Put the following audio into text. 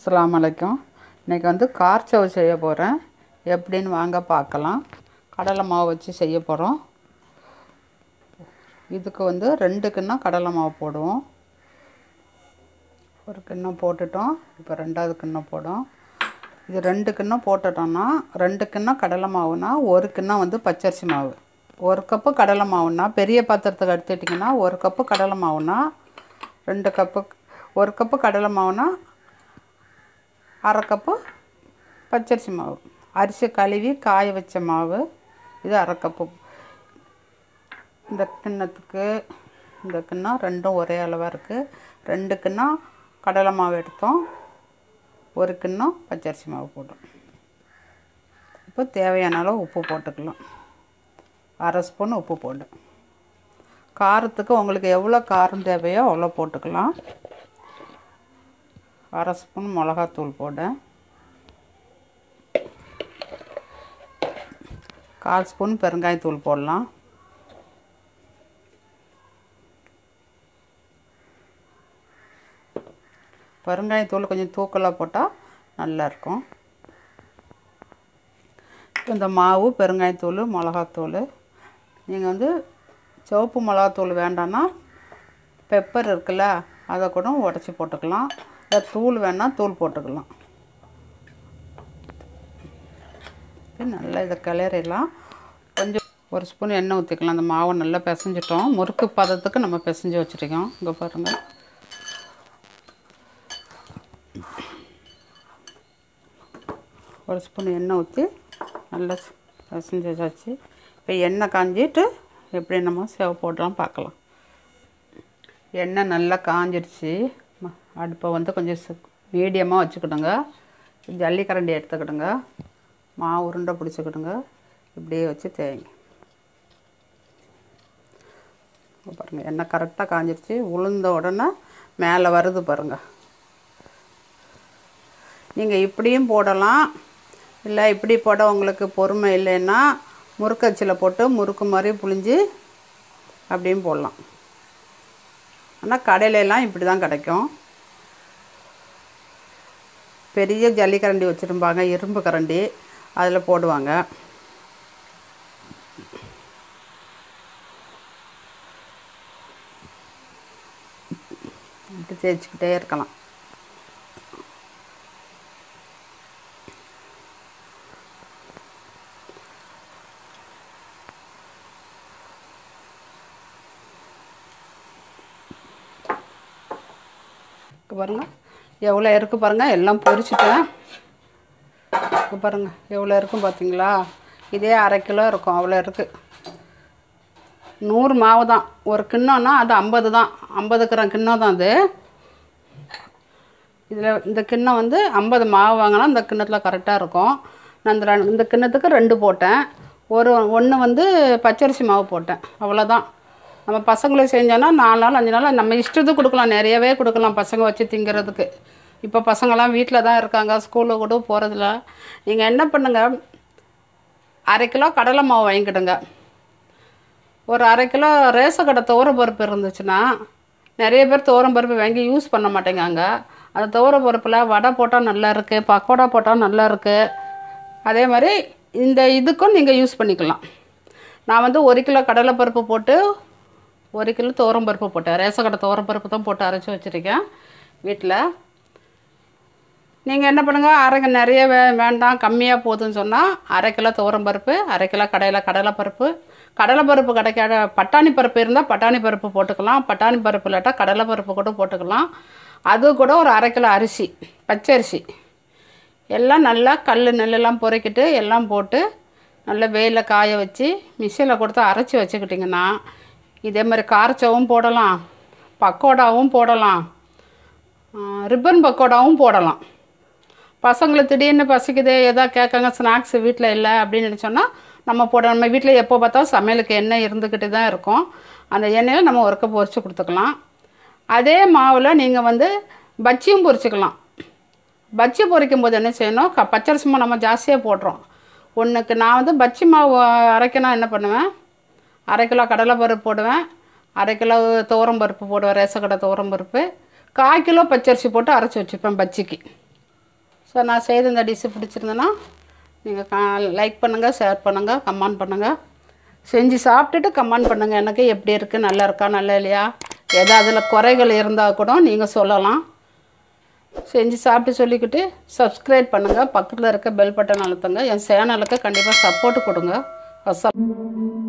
அஸ்ஸலாமு அலைக்கும் இன்றைக்கி வந்து கார்ச்சவு செய்ய போகிறேன் எப்படின்னு வாங்க பார்க்கலாம் கடலை மாவு வச்சு செய்ய போகிறோம் இதுக்கு வந்து ரெண்டு கிண்ணம் கடலை மாவு போடுவோம் ஒரு கிண்ணம் போட்டுட்டோம் இப்போ ரெண்டாவது கிண்ணம் போடும் இது ரெண்டு கிண்ணம் போட்டுட்டோம்னா ரெண்டு கிண்ணம் கடலை மாவுனா ஒரு கிண்ணம் வந்து பச்சரிசி மாவு ஒரு கப்பு கடலை மாவுனா பெரிய பாத்திரத்துக்கு எடுத்துட்டிங்கன்னா ஒரு கப்பு கடலை மாவுனா ரெண்டு கப்பு ஒரு கப்பு கடலை மாவுனா அரை கப்பு பச்சரிசி மாவு அரிசி கழுவி காய வச்ச மாவு இது அரை கப்பு இந்த கிண்ணத்துக்கு இந்த கிண்ணம் ரெண்டும் ஒரே அளவாக இருக்குது ரெண்டு கிண்ணம் கடலை மாவு எடுத்தோம் ஒரு கிண்ணம் பச்சரிசி மாவு போட்டோம் இப்போ தேவையான அளவு உப்பு போட்டுக்கலாம் அரை ஸ்பூன் உப்பு போடு காரத்துக்கு உங்களுக்கு எவ்வளோ காரம் தேவையோ அவ்வளோ போட்டுக்கலாம் அரை ஸ்பூன் மிளகாத்தூள் போட கால் ஸ்பூன் பெருங்காயத்தூள் போடலாம் பெருங்காயத்தூள் கொஞ்சம் தூக்கலாக போட்டால் நல்லாயிருக்கும் இந்த மாவு பெருங்காயத்தூள் மிளகாத்தூள் நீங்கள் வந்து சிவப்பு மிளகாத்தூள் வேண்டான்னா பெப்பர் இருக்குல்ல அதை கூட உடச்சி போட்டுக்கலாம் இல்லை தூள் வேணால் தூள் போட்டுக்கலாம் நல்லா இதை கிளறிடலாம் கொஞ்சம் ஒரு ஸ்பூன் எண்ணெய் ஊற்றிக்கலாம் அந்த மாவை நல்லா பிசைஞ்சிட்டோம் முறுக்கு பதத்துக்கு நம்ம பிசைஞ்சு வச்சுருக்கோம் இங்கே பாருங்கள் ஒரு ஸ்பூன் எண்ணெய் ஊற்றி நல்லா பிசைஞ்சு வச்சாச்சு இப்போ எண்ணெய் காஞ்சிட்டு எப்படி நம்ம சேவை போடலாம் பார்க்கலாம் எண்ணெய் நல்லா காஞ்சிடுச்சு ம- அடுப்பை வந்து கொஞ்சம் மீடியமாக வச்சுக்கிடுங்க ஜல்லிக்கரண்டி எடுத்துக்கிடுங்க மாவு உருண்டை பிடிச்சிக்கிடுங்க இப்படியே வச்சு தேய்ங்க இங்க பாருங்க எண்ணெய் கரெக்டாக காஞ்சிடுச்சு உளுந்த உடனே மேலே வருது பாருங்கள் நீங்கள் இப்படியும் போடலாம் இல்லை இப்படி போட உங்களுக்கு பொறுமை இல்லைன்னா முறுக்கச்சில் போட்டு முறுக்கு மாதிரி புழிஞ்சு அப்படியும் போடலாம் ஆனால் கடையிலலாம் இப்படி தான் கிடைக்கும் பெரிய ஜல்லிக்கரண்டி வச்சுருப்பாங்க இரும்பு கரண்டி அதில் போடுவாங்க இப்படி தேய்ச்சிக்கிட்டே இருக்கலாம் இங்க பாருங்க எவ்வளோ இருக்குது பாருங்கள் எல்லாம் பொரிச்சிட்டேன் இங்க பாருங்கள் எவ்வளோ இருக்கும் பார்த்தீங்களா இதே அரை கிலோ இருக்கும் அவ்வளோ இருக்குது நூறு மாவு தான் ஒரு கிண்ணம்னா அது ஐம்பது தான் ஐம்பது கிராம் கிண்ணம் தான் அது இதில் இந்த கிண்ணம் வந்து ஐம்பது மாவு வாங்கினா இந்த கிண்ணத்தில் கரெக்டாக இருக்கும் நான் இந்த ரெண்டு- இந்த கிண்ணத்துக்கு ரெண்டு போட்டேன் ஒரு ஒன்று வந்து பச்சரிசி மாவு போட்டேன் அவ்வளோதான் நம்ம பசங்களுக்கு செஞ்சோன்னா நாலு நாள் அஞ்சு நாள் நம்ம இஷ்டத்துக்கு கொடுக்கலாம் நிறையவே கொடுக்கலாம் பசங்க வச்சு திங்கிறதுக்கு இப்போ பசங்களாம் வீட்டில் தான் இருக்காங்க ஸ்கூலுக்கு கூட போகிறதில்ல நீங்கள் என்ன பண்ணுங்கள் அரை கிலோ கடலை மாவு வாங்கிக்கிடுங்க ஒரு அரை கிலோ ரேசன் கடை துவரப்பருப்பு இருந்துச்சுன்னா நிறைய பேர் துவரம்பருப்பு வாங்கி யூஸ் பண்ண மாட்டேங்காங்க அந்த துவரப்பருப்பில் வடை போட்டால் நல்லா இருக்குது பக்கோடா போட்டால் நல்லா இருக்குது அதே மாதிரி இந்த இதுக்கும் நீங்கள் யூஸ் பண்ணிக்கலாம் நான் வந்து ஒரு கிலோ கடலைப்பருப்பு போட்டு ஒரு கிலோ துவரம்பருப்பு போட்டேன் ரேசன் கடை துவரம்பருப்பு தான் போட்டு அரைச்சி வச்சுருக்கேன் வீட்டில் நீங்கள் என்ன பண்ணுங்கள் அரை நிறைய வே வேண்டாம் கம்மியாக போதுன்னு சொன்னால் அரை கிலோ துவரம்பருப்பு அரை கிலோ கடையில் கடலைப்பருப்பு கடலைப்பருப்பு கிடைக்காத பட்டாணி பருப்பு இருந்தால் பட்டாணி பருப்பு போட்டுக்கலாம் பட்டாணி பருப்பு இல்லாட்டா கடலைப்பருப்பு கூட போட்டுக்கலாம் அது கூட ஒரு அரை கிலோ அரிசி பச்சரிசி எல்லாம் நல்லா கல் நெல்லெல்லாம் பொறுக்கிட்டு எல்லாம் போட்டு நல்லா வெயிலில் காய வச்சு மிக்சியில் கொடுத்து அரைச்சி வச்சுக்கிட்டிங்கன்னா இதே மாதிரி காரச்சவும் போடலாம் பக்கோடாவும் போடலாம் ரிப்பன் பக்கோடாவும் போடலாம் பசங்களுக்கு திடீர்னு பசிக்குது ஏதோ கேட்காங்க ஸ்நாக்ஸ் வீட்டில் இல்லை அப்படின்னு நினச்சோன்னா நம்ம போட நம்ம வீட்டில் எப்போ பார்த்தாலும் சமையலுக்கு எண்ணெய் இருந்துக்கிட்டு தான் இருக்கும் அந்த எண்ணெயில் நம்ம ஒருக்க பொரிச்சு கொடுத்துக்கலாம் அதே மாவில் நீங்கள் வந்து பஜ்ஜியும் பொரிச்சுக்கலாம் பஜ்ஜி பொரிக்கும் போது என்ன செய்யணும் க பச்சரிசி மாவு நம்ம ஜாஸ்தியாக போடுறோம் ஒன்றுக்கு நான் வந்து பஜ்ஜி மாவு அரைக்கணும் என்ன பண்ணுவேன் அரை கிலோ கடலைப்பருப்பு போடுவேன் அரை கிலோ துவரம் பருப்பு போடுவேன் ரேசக்கடை துவரம் பருப்பு கால் கிலோ பச்சரிசி போட்டு அரைச்சி வச்சுப்பேன் பஜ்ஜிக்கு ஸோ நான் செய்த இந்த டிஷ்ஷு பிடிச்சிருந்தேன்னா நீங்கள் லைக் பண்ணுங்கள் ஷேர் பண்ணுங்கள் கமெண்ட் பண்ணுங்கள் செஞ்சு சாப்பிட்டுட்டு கமெண்ட் பண்ணுங்கள் எனக்கு எப்படி இருக்குது நல்லா இருக்கா நல்லா இல்லையா எதாவது அதில் குறைகள் இருந்தால் கூட நீங்கள் சொல்லலாம் செஞ்சு சாப்பிட்டு சொல்லிக்கிட்டு சப்ஸ்கிரைப் பண்ணுங்கள் பக்கத்தில் இருக்க பெல் பட்டன் அழுத்துங்க என் சேனலுக்கு கண்டிப்பாக சப்போர்ட் கொடுங்க அஸ்ஸலாம்